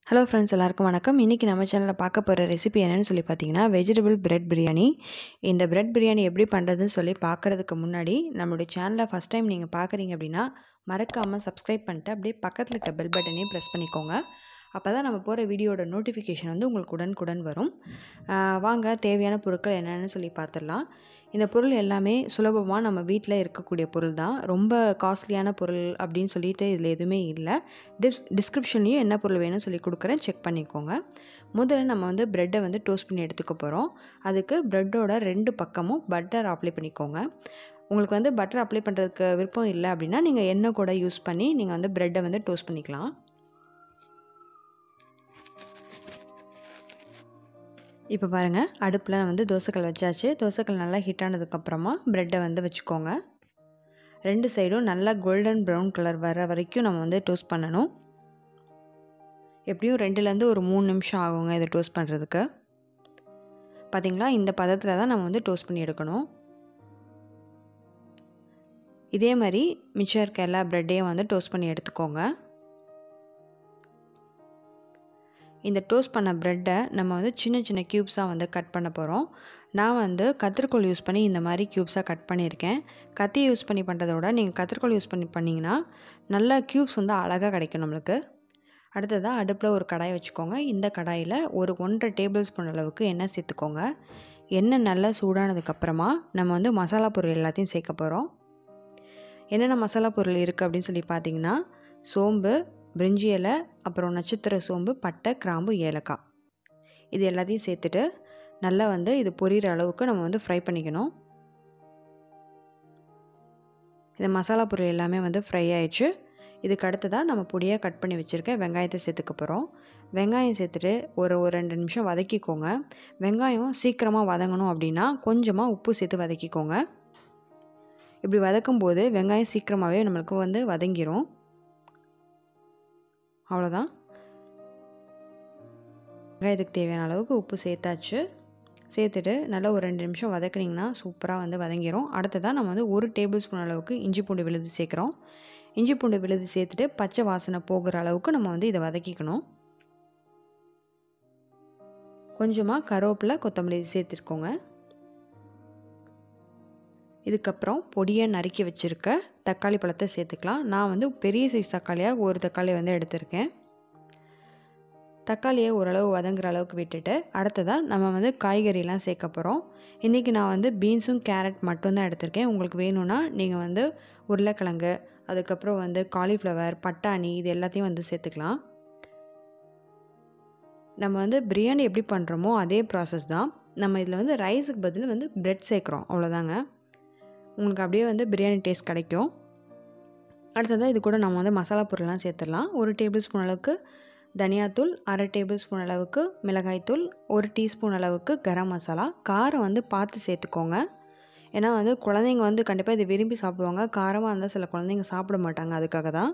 hello friends எல்லாருக்கும் வணக்கம் இன்றைக்கி நம்ம சேனலில் பார்க்க போகிற ரெசிபி என்னன்னு சொல்லி பார்த்தீங்கன்னா வெஜிடபிள் பிரெட் பிரியாணி இந்த பிரெட் பிரியாணி எப்படி பண்ணுறதுன்னு சொல்லி பார்க்குறதுக்கு முன்னாடி நம்மளுடைய சேனலை ஃபஸ்ட் டைம் நீங்கள் பார்க்குறீங்க அப்படின்னா மறக்காமல் சப்ஸ்கிரைப் பண்ணிட்டு அப்படியே பக்கத்தில் இருக்க பெல் பட்டனையும் ப்ரெஸ் பண்ணிக்கோங்க அப்போ தான் நம்ம போகிற வீடியோட நோட்டிஃபிகேஷன் வந்து உங்களுக்கு உடனுக்குடன் வரும் ஆஹ் வாங்க தேவையான பொருட்கள் என்னென்னு சொல்லி பார்த்துடலாம் இந்த பொருள் எல்லாமே சுலபமாக நம்ம வீட்டில் இருக்கக்கூடிய பொருள் தான் ரொம்ப காஸ்ட்லியான பொருள் அப்படின்னு சொல்லிட்டு இதில் எதுவுமே இல்லை டிஸ் டிஸ்கிரிப்ஷன்லேயும் என்ன பொருள் வேணும்னு சொல்லி கொடுக்குறேன் செக் பண்ணிக்கோங்க முதல்ல நம்ம வந்து ப்ரெட்டை வந்து டோஸ்ட் பண்ணி எடுத்துக்க போகிறோம் அதுக்கு ப்ரெட்டோட ரெண்டு பக்கமும் பட்டர் அப்ளை பண்ணிக்கோங்க உங்களுக்கு வந்து பட்டர் அப்ளை பண்ணுறதுக்கு விருப்பம் இல்லை அப்படின்னா நீங்கள் எண்ணெய் கூட யூஸ் பண்ணி நீங்கள் வந்து ப்ரெட்டை வந்து டோஸ்ட் பண்ணிக்கலாம் இப்போ பாருங்கள் அடுப்பில் வந்து தோசைக்கல் வச்சாச்சு தோசைக்கல் நல்லா ஹீட் ஆனதுக்கப்புறமா ப்ரெட்டை வந்து வச்சுக்கோங்க ரெண்டு சைடும் நல்லா கோல்டன் ப்ரௌன் கலர் வர வரைக்கும் நம்ம வந்து டோஸ்ட் பண்ணணும் எப்படியும் ரெண்டுலேருந்து ஒரு மூணு நிமிஷம் ஆகுங்க இதை டோஸ்ட் பண்ணுறதுக்கு பார்த்திங்களா இந்த பதத்தில் தான் நம்ம வந்து டோஸ்ட் பண்ணி எடுக்கணும் இதே மாதிரி மிச்சம் இருக்க எல்லா ப்ரெட்டையும் வந்து டோஸ்ட் பண்ணி எடுத்துக்கோங்க இந்த டோஸ்ட் பண்ண ப்ரெட்டை நம்ம வந்து சின்ன சின்ன க்யூப்ஸாக வந்து கட் பண்ண போகிறோம் நான் வந்து கத்திரிக்கோல் யூஸ் பண்ணி இந்த மாதிரி க்யூப்ஸாக கட் பண்ணியிருக்கேன் கத்தி யூஸ் பண்ணி பண்ணுறத விட நீங்கள் கத்திரிக்கோல் யூஸ் பண்ணி பண்ணிங்கன்னா நல்லா க்யூப்ஸ் வந்து அழகாக கிடைக்கும் நம்மளுக்கு அடுத்ததாக அடுப்பில் ஒரு கடாய் வச்சுக்கோங்க இந்த கடாயில் ஒரு ஒன்றரை டேபிள் ஸ்பூன் அளவுக்கு எண்ணெய் சேர்த்துக்கோங்க எண்ணெய் நல்லா சூடானதுக்கப்புறமா நம்ம வந்து மசாலா பொருள் எல்லாத்தையும் சேர்க்க போகிறோம் என்னென்ன மசாலா பொருள் இருக்குது அப்படின்னு சொல்லி பார்த்தீங்கன்னா சோம்பு பிரிஞ்சி இலை அப்புறம் நட்சத்திர சோம்பு பட்டை கிராம்பு ஏலக்காய் இது எல்லாத்தையும் சேர்த்துட்டு நல்லா வந்து இது பொரியிற அளவுக்கு நம்ம வந்து ஃப்ரை பண்ணிக்கணும் இந்த மசாலா பொருள் எல்லாமே வந்து ஃப்ரை ஆயிடுச்சு இதுக்கு அடுத்ததாக நம்ம பொடியாக கட் பண்ணி வச்சுருக்க வெங்காயத்தை சேர்த்துக்க போகிறோம் வெங்காயம் சேர்த்துட்டு ஒரு ஒரு ரெண்டு நிமிஷம் வதக்கிக்கோங்க வெங்காயம் சீக்கிரமாக வதங்கணும் அப்படின்னா கொஞ்சமாக உப்பு சேர்த்து வதக்கிக்கோங்க இப்படி வதக்கும் போது வெங்காயம் சீக்கிரமாகவே நம்மளுக்கு வந்து வதங்கிரும் அவ்வளோதான் வெங்காயத்துக்கு தேவையான அளவுக்கு உப்பு சேர்த்தாச்சு சேர்த்துட்டு நல்லா ஒரு ரெண்டு நிமிஷம் வதக்குனிங்கன்னா சூப்பராக வந்து வதங்கிரும் அடுத்ததாக நம்ம வந்து ஒரு டேபிள் ஸ்பூன் அளவுக்கு இஞ்சி பூண்டு விழுது சேர்க்குறோம் இஞ்சி பூண்டு விழுது சேர்த்துட்டு பச்சை வாசனை போகிற அளவுக்கு நம்ம வந்து இதை வதக்கிக்கணும் கொஞ்சமாக கருவேப்பிலை கொத்தமல்லி சேர்த்துருக்கோங்க இதுக்கப்புறம் பொடியை நறுக்கி வச்சுருக்க தக்காளி பழத்தை சேர்த்துக்கலாம் நான் வந்து பெரிய சைஸ் தக்காளியாக ஒரு தக்காளி வந்து எடுத்திருக்கேன் தக்காளியை ஓரளவு வதங்குற அளவுக்கு விட்டுட்டு அடுத்ததாக நம்ம வந்து காய்கறிலாம் சேர்க்க போகிறோம் இன்றைக்கி நான் வந்து பீன்ஸும் கேரட் மட்டும்தான் எடுத்திருக்கேன் உங்களுக்கு வேணும்னா நீங்கள் வந்து உருளைக்கிழங்கு அதுக்கப்புறம் வந்து காலிஃப்ளவர் பட்டாணி இது எல்லாத்தையும் வந்து சேர்த்துக்கலாம் நம்ம வந்து பிரியாணி எப்படி பண்ணுறோமோ அதே ப்ராசஸ் தான் நம்ம இதில் வந்து ரைஸுக்கு பதில் வந்து ப்ரெட் சேர்க்குறோம் அவ்வளோதாங்க உங்களுக்கு அப்படியே வந்து பிரியாணி டேஸ்ட் கிடைக்கும் அடுத்ததாக இது கூட நம்ம வந்து மசாலா பொருள்லாம் சேர்த்துடலாம் ஒரு டேபிள் ஸ்பூன் அளவுக்கு தனியாத்தூள் அரை டேபிள் ஸ்பூன் அளவுக்கு மிளகாய்த்தூள் ஒரு டீஸ்பூன் அளவுக்கு கரம் மசாலா காரம் வந்து பார்த்து சேர்த்துக்கோங்க ஏன்னா வந்து குழந்தைங்க வந்து கண்டிப்பாக இதை விரும்பி சாப்பிடுவாங்க காரமாக இருந்தால் சில குழந்தைங்க சாப்பிட மாட்டாங்க அதுக்காக தான்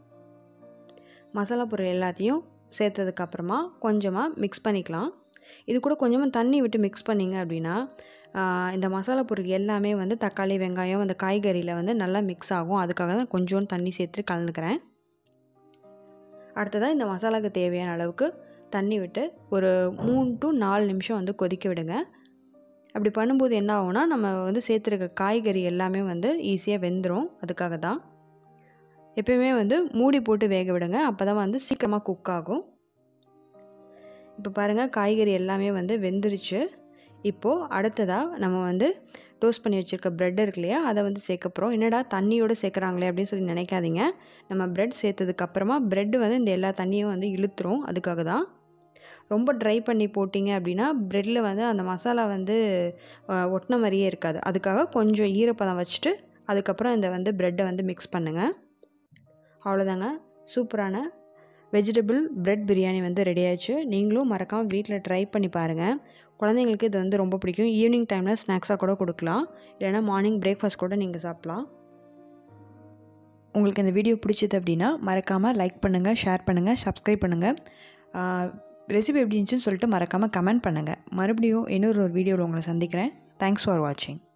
மசாலா பொருள் எல்லாத்தையும் சேர்த்ததுக்கப்புறமா கொஞ்சமாக மிக்ஸ் பண்ணிக்கலாம் இது கூட கொஞ்சமாக தண்ணி விட்டு மிக்ஸ் பண்ணிங்க அப்படின்னா இந்த மசாலா பொருள் எல்லாமே வந்து தக்காளி வெங்காயம் அந்த காய்கறியில் வந்து நல்லா மிக்ஸ் ஆகும் அதுக்காக தான் கொஞ்சோண்டு தண்ணி சேர்த்து கலந்துக்கிறேன் அடுத்ததாக இந்த மசாலாவுக்கு தேவையான அளவுக்கு தண்ணி விட்டு ஒரு மூணு டு நாலு நிமிஷம் வந்து கொதிக்க விடுங்க அப்படி பண்ணும்போது என்ன ஆகும்னா நம்ம வந்து சேர்த்துருக்க காய்கறி எல்லாமே வந்து ஈஸியாக வெந்துடும் அதுக்காக தான் எப்பயுமே வந்து மூடி போட்டு வேக விடுங்க அப்போ தான் வந்து சீக்கிரமாக குக் ஆகும் இப்போ பாருங்கள் காய்கறி எல்லாமே வந்து வெந்துருச்சு இப்போது அடுத்ததாக நம்ம வந்து டோஸ்ட் பண்ணி வச்சுருக்க ப்ரெட் இருக்கு இல்லையா அதை வந்து சேர்க்க போகிறோம் என்னடா தண்ணியோடு சேர்க்குறாங்களே அப்படின்னு சொல்லி நினைக்காதீங்க நம்ம ப்ரெட் சேர்த்ததுக்கப்புறமா ப்ரெட்டு வந்து இந்த எல்லா தண்ணியும் வந்து இழுத்துரும் அதுக்காக தான் ரொம்ப ட்ரை பண்ணி போட்டிங்க அப்படின்னா ப்ரெட்டில் வந்து அந்த மசாலா வந்து ஒட்டின மாதிரியே இருக்காது அதுக்காக கொஞ்சம் ஈரப்பதம் வச்சுட்டு அதுக்கப்புறம் இந்த வந்து ப்ரெட்டை வந்து மிக்ஸ் பண்ணுங்கள் அவ்வளோதாங்க சூப்பரான வெஜிடபிள் ப்ரெட் பிரியாணி வந்து ரெடி ஆயிடுச்சு நீங்களும் மறக்காமல் வீட்டில் ட்ரை பண்ணி பாருங்கள் குழந்தைங்களுக்கு இது வந்து ரொம்ப பிடிக்கும் ஈவினிங் டைமில் ஸ்நாக்ஸாக கூட கொடுக்கலாம் இல்லைனா மார்னிங் பிரேக்ஃபாஸ்ட் கூட நீங்கள் சாப்பிட்லாம் உங்களுக்கு இந்த வீடியோ பிடிச்சது அப்படின்னா மறக்காமல் லைக் பண்ணுங்கள் ஷேர் பண்ணுங்கள் சப்ஸ்கிரைப் பண்ணுங்கள் ரெசிபி எப்படி இருந்துச்சுன்னு சொல்லிட்டு மறக்காமல் கமெண்ட் பண்ணுங்கள் மறுபடியும் இன்னொரு ஒரு வீடியோவில் உங்களை சந்திக்கிறேன் தேங்க்ஸ் ஃபார் வாட்சிங்